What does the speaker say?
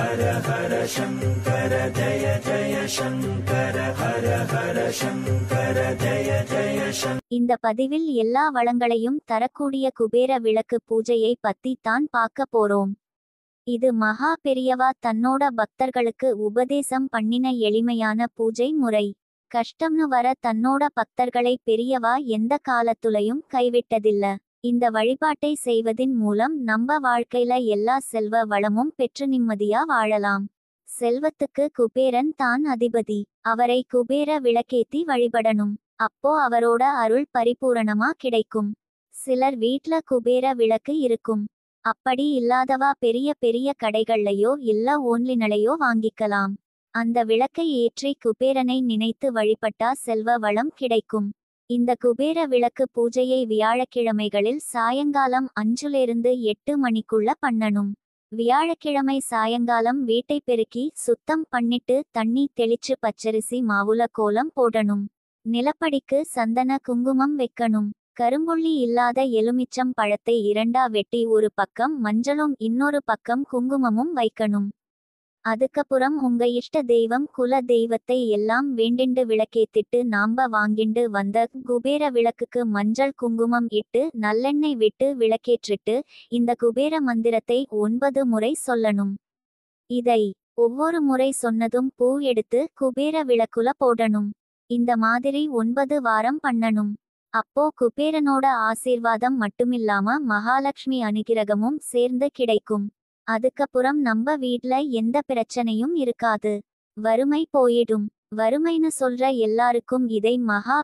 இந்த பதிவில் எல்லா வளங்களையும் தரக்கூடிய குபேர விளக்கு பூஜையை பத்தி தான் பார்க்க போறோம் இது மகா பெரியவா தன்னோட பக்தர்களுக்கு உபதேசம் பண்ணின எளிமையான பூஜை முறை கஷ்டம்னு வர தன்னோட பக்தர்களை பெரியவா எந்த காலத்துலயும் கைவிட்டதில்ல இந்த வழிபாட்டை செய்வதின் மூலம் நம்ம வாழ்க்கையில எல்லா செல்வ வளமும் பெற்று நிம்மதியா வாழலாம் செல்வத்துக்கு குபேரன் தான் அதிபதி அவரை குபேர விளக்கேத்தி வழிபடணும் அப்போ அவரோட அருள் பரிபூரணமா கிடைக்கும் சிலர் வீட்ல குபேர விளக்கு இருக்கும் அப்படி இல்லாதவா பெரிய பெரிய கடைகள்லயோ இல்ல ஓன்லினலையோ வாங்கிக்கலாம் அந்த விளக்கை ஏற்றி குபேரனை நினைத்து வழிபட்டா செல்வ வளம் கிடைக்கும் இந்த குபேர விளக்கு பூஜையை வியாழக்கிழமைகளில் சாயங்காலம் அஞ்சுலேருந்து எட்டு மணிக்குள்ள பண்ணணும் வியாழக்கிழமை சாயங்காலம் வீட்டை பெருக்கி சுத்தம் பண்ணிட்டு தண்ணி தெளிச்சு பச்சரிசி மாவுல கோலம் போடணும் நிலப்படிக்கு சந்தன குங்குமம் வைக்கணும் கரும்புள்ளி இல்லாத எலுமிச்சம் பழத்தை இரண்டா வெட்டி ஒரு பக்கம் மஞ்சளும் இன்னொரு பக்கம் குங்குமமும் வைக்கணும் அதுக்கப்புறம் உங்க இஷ்ட தெய்வம் குல தெய்வத்தை எல்லாம் வேண்டிண்டு விளக்கேத்திட்டு நாம்ப வாங்கிண்டு வந்த குபேர விளக்குக்கு மஞ்சள் குங்குமம் இட்டு நல்லெண்ணெய் விட்டு விளக்கேற்றிட்டு இந்த குபேர மந்திரத்தை ஒன்பது முறை சொல்லணும் இதை ஒவ்வொரு முறை சொன்னதும் பூ எடுத்து குபேர விளக்குல போடணும் இந்த மாதிரி ஒன்பது வாரம் பண்ணணும் அப்போ குபேரனோட ஆசீர்வாதம் மட்டுமில்லாம மகாலட்சுமி அனுகிரகமும் சேர்ந்து கிடைக்கும் அதுக்கப்புறம் நம்ம வீட்ல எந்த பிரச்சனையும் இருக்காது வறுமை போயிடும் வறுமைன்னு சொல்ற எல்லாருக்கும் இதை மகா